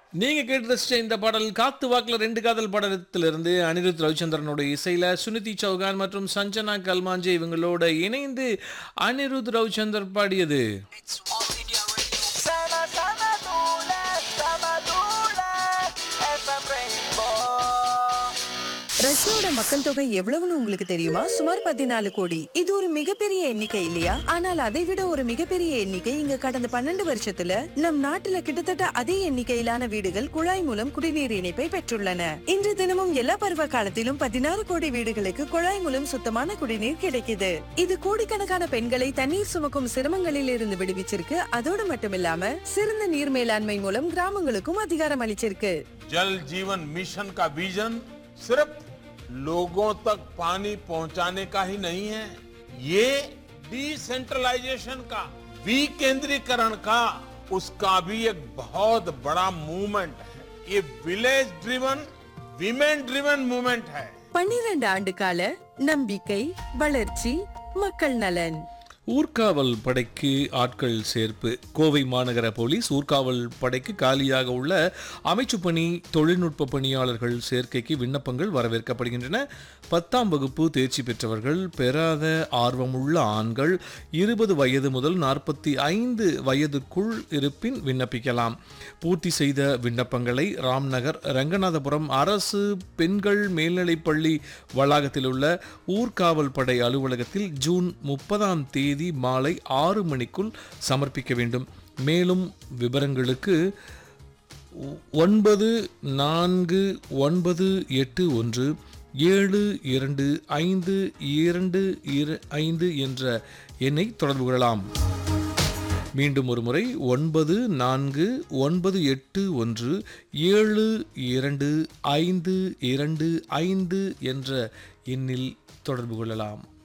நீங்க கேட்டு ரசிச்ச இந்த பாடல் காத்து வாக்குல ரெண்டு காதல் படத்திலிருந்து அனிருத் ரவிச்சந்திரனோட இசையில சுனிதி சௌகான் மற்றும் சஞ்சனா கல்மாஞ்சே இவங்களோட இணைந்து அனிருத் ரவிச்சந்தர் பாடியது Sama sama dula, sama dula, FM Rainbow. ரஷ்யாவோட மக்கள் தொகை எவ்வளவுன்னு உங்களுக்கு தெரியுமா சுமார் பதினாலு கோடி இது ஒரு மிகப்பெரிய எண்ணிக்கை இல்லையா ஆனால் அதை விட ஒரு மிகப்பெரிய எண்ணிக்கை இங்க கடந்த பன்னெண்டு வருஷத்துல நம் நாட்டுல கிட்டத்தட்ட அதே எண்ணிக்கையிலான வீடுகள் குழாய் மூலம் குடிநீர் இணைப்பை பெற்றுள்ளன இன்று தினமும் எல்லா பருவ காலத்திலும் பதினாறு கோடி வீடுகளுக்கு குழாய் மூலம் சுத்தமான குடிநீர் கிடைக்குது இது கோடிக்கணக்கான பெண்களை தண்ணீர் சுமக்கும் சிரமங்களில் இருந்து விடுவிச்சிருக்கு அதோடு மட்டுமில்லாம சிறந்த நீர் மேலாண்மை மூலம் கிராமங்களுக்கும் அதிகாரம் அளிச்சிருக்கு जल जीवन मिशन का विजन सिर्फ लोगों तक पानी पहुंचाने का ही नहीं है ये डिसेंट्रलाइजेशन का विकेंद्रीकरण का उसका भी एक बहुत बड़ा मूवमेंट है ये village driven women driven movement है பன்னிரண்டு ஆண்டு கால நம்பிக்கை வளர்ச்சி மக்கள் நலன் ஊர்காவல் படைக்கு ஆட்கள் சேர்ப்பு கோவை மாநகர போலீஸ் ஊர்காவல் படைக்கு காலியாக உள்ள அமைச்சு பணி தொழில்நுட்ப பணியாளர்கள் சேர்க்கைக்கு விண்ணப்பங்கள் வரவேற்கப்படுகின்றன பத்தாம் வகுப்பு தேர்ச்சி பெற்றவர்கள் பெறாத ஆர்வமுள்ள ஆண்கள் இருபது வயது முதல் நாற்பத்தி ஐந்து வயதுக்குள் இருப்பின் விண்ணப்பிக்கலாம் பூர்த்தி செய்த விண்ணப்பங்களை ராம்நகர் ரங்கநாதபுரம் அரசு பெண்கள் மேல்நிலைப்பள்ளி வளாகத்தில் உள்ள ஊர்காவல் படை அலுவலகத்தில் ஜூன் முப்பதாம் தேதி மாலை ஆறு மணிக்குள் சமர்ப்பிக்க வேண்டும் மேலும் விவரங்களுக்கு ஒ- ஒன்பது நான்கு ஒன்பது எட்டு ஒன்று ஏழு இரண்டு ஐந்து இரண்டு இர- ஐந்து என்ற எண்ணை தொடர்பு கொள்ளலாம் மீண்டும் ஒரு முறை ஒன்பது நான்கு ஒன்பது எட்டு ஒன்று ஏழு இரண்டு ஐந்து இரண்டு ஐந்து என்ற எண்ணில் தொடர்பு கொள்ளலாம்